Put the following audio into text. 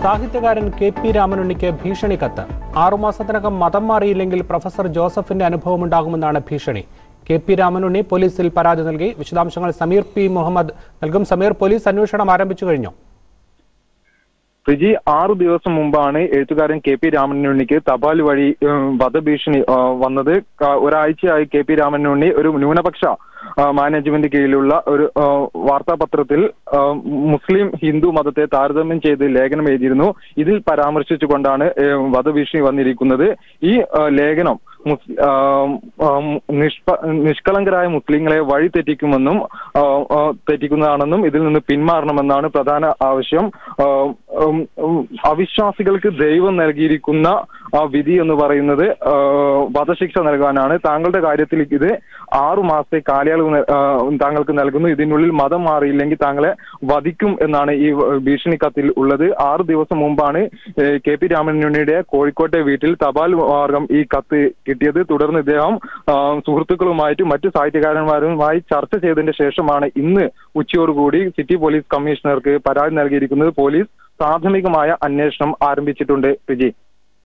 സാഹിത്യകാരൻ K P രാമനുണ്ണിക്ക് ഭീഷണി കത്ത് ആറുമാസത്തിനകം മതം മാറിയില്ലെങ്കിൽ പ്രൊഫസർ ജോസഫിന്റെ അനുഭവമുണ്ടാകുമെന്നാണ് ഭീഷണി കെ പി രാമനുണ്ണി പോലീസിൽ പരാതി നൽകി വിശദാംശങ്ങൾ സമീർ പി മുഹമ്മദ് നൽകും സമീർ പോലീസ് അന്വേഷണം ആരംഭിച്ചു കഴിഞ്ഞു റിജി ആറു ദിവസം മുമ്പാണ് എഴുത്തുകാരൻ കെ പി രാമനുണ്ണിക്ക് തപാൽ വഴി ഉം, വധഭീഷണി ആ, വന്നത് ക- ഒരാഴ്ചയായി കെ പി രാമനുണ്ണി ഒരു ന്യൂനപക്ഷ ആ, മാനേജ്മെന്റ് കീഴിലുള്ള ഒരു ആ, വാർത്താപത്രത്തിൽ ആ, മുസ്ലിം ഹിന്ദു മതത്തെ താരതമ്യം ചെയ്ത് ലേഖനം എഴുതിയിരുന്നു ഇതിൽ പരാമർശിച്ചുകൊണ്ടാണ് ഏ, വധഭീഷണി വന്നിരിക്കുന്നത് ഈ ആ, ലേഖനം മുസ്- ആ, ആ, നിഷ്പ- നിഷ്കളങ്കരായ മുസ്ലിങ്ങളെ വഴി തെറ്റിക്കുമെന്നും ആ, ആ, തെറ്റിക്കുന്നതാണെന്നും ഇതിൽ നിന്ന് പിന്മാറണമെന്നാണ് പ്രധാന ആവശ്യം ആ, ഉം, ഉം, അവിശ്വാസികൾക്ക് ദൈവം നൽകിയിരിക്കുന്ന ആ വിധി എന്ന് പറയുന്നത് ആ, വധശിക്ഷ നൽകാനാണ് താങ്കളുടെ കാര്യത്തിൽ ഇത് ആറു മാസത്തെ കാലയളവ് ന- ആ, താങ്കൾക്ക് നൽകുന്നു ഇതിനുള്ളിൽ മതം മാറിയില്ലെങ്കിൽ താങ്കളെ വധിക്കും എന്നാണ് ഈ ഭീഷണി കത്തിൽ ഉള്ളത് ആറു ദിവസം മുമ്പാണ് ഏ, കെ പി രാമനുണ്ണിയുടെ കോഴിക്കോട്ടെ വീട്ടിൽ തപാൽ മാർഗം ഈ കത്ത് കിട്ടിയത് തുടർന്ന് ഇദ്ദേഹം ആ, സുഹൃത്തുക്കളുമായിട്ടും മറ്റു സാഹിത്യകാരന്മാരുമായി ചർച്ച ചെയ്തതിന്റെ ശേഷമാണ് ഇന്ന് ഉച്ചയോടുകൂടി സിറ്റി പോലീസ് കമ്മീഷണർക്ക് പരാതി നൽകിയിരിക്കുന്നത് പോലീസ് പ്രാഥമികമായ അന്വേഷണം ആരംഭിച്ചിട്ടുണ്ട് വിജയ്